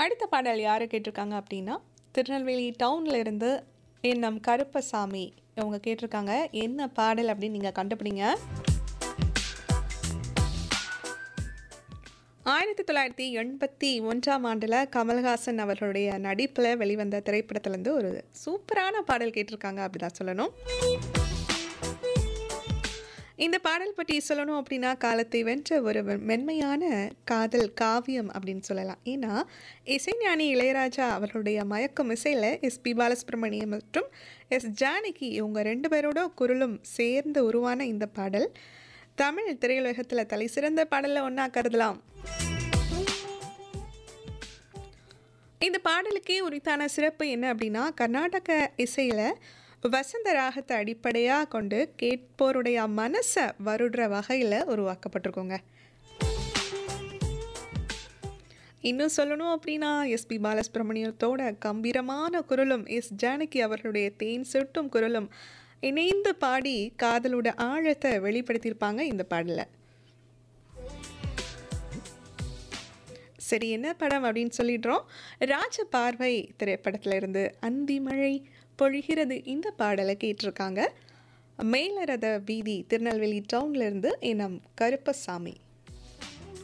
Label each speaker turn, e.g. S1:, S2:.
S1: அடுத்த பாடல் யாரு கேட்டிருக்காங்க அப்படின்னா திருநெல்வேலி டவுன்ல இருந்து என் நம் கருப்பசாமி அவங்க கேட்டிருக்காங்க என்ன பாடல் அப்படின்னு நீங்கள் கண்டுபிடிங்க ஆயிரத்தி தொள்ளாயிரத்தி எண்பத்தி ஒன்றாம் ஆண்டில் கமல்ஹாசன் அவர்களுடைய நடிப்பில் வெளிவந்த திரைப்படத்துலேருந்து ஒரு சூப்பரான பாடல் கேட்டிருக்காங்க அப்படிதான் சொல்லணும் இந்த பாடல் பற்றி சொல்லணும் அப்படின்னா காலத்தை வென்ற ஒரு வெ- மென்மையான காதல் காவியம் அப்படின்னு சொல்லலாம் ஏன்னா இசைஞானி இளையராஜா அவர்களுடைய மயக்கம் இசையில் எஸ் பி பாலசுப்ரமணியம் மற்றும் எஸ் ஜானகி இவங்க ரெண்டு பேரோட குரலும் சேர்ந்து உருவான இந்த பாடல் தமிழ் திரையுலகத்தில் தலை சிறந்த பாடலில் ஒன்றா கருதலாம் இந்த பாடலுக்கே உரித்தான சிறப்பு என்ன அப்படின்னா கர்நாடக இசையில் வசந்த ராகத்தை அடிப்படையாக கொண்டு கேட்போருடைய மனசை வருடுற வகையில் உருவாக்கப்பட்டிருக்குங்க இன்னும் சொல்லணும் அப்படின்னா எஸ்பி பாலசுப்ரமணியத்தோட கம்பீரமான குரலும் எஸ் ஜானகி அவர்களுடைய தேன் சொட்டும் குரலும் இணைந்து பாடி காதலோட ஆழத்தை வெளிப்படுத்தியிருப்பாங்க இந்த பாடலில் சரி என்ன படம் அப்படின்னு சொல்லிடுறோம் ராஜ பார்வை திரைப்படத்துல இருந்து அந்தி மழை பொழிகிறது இந்த பாடலை கேட்டிருக்காங்க மேலரத வீதி திருநெல்வேலி டவுன்ல இருந்து இனம் கருப்பசாமி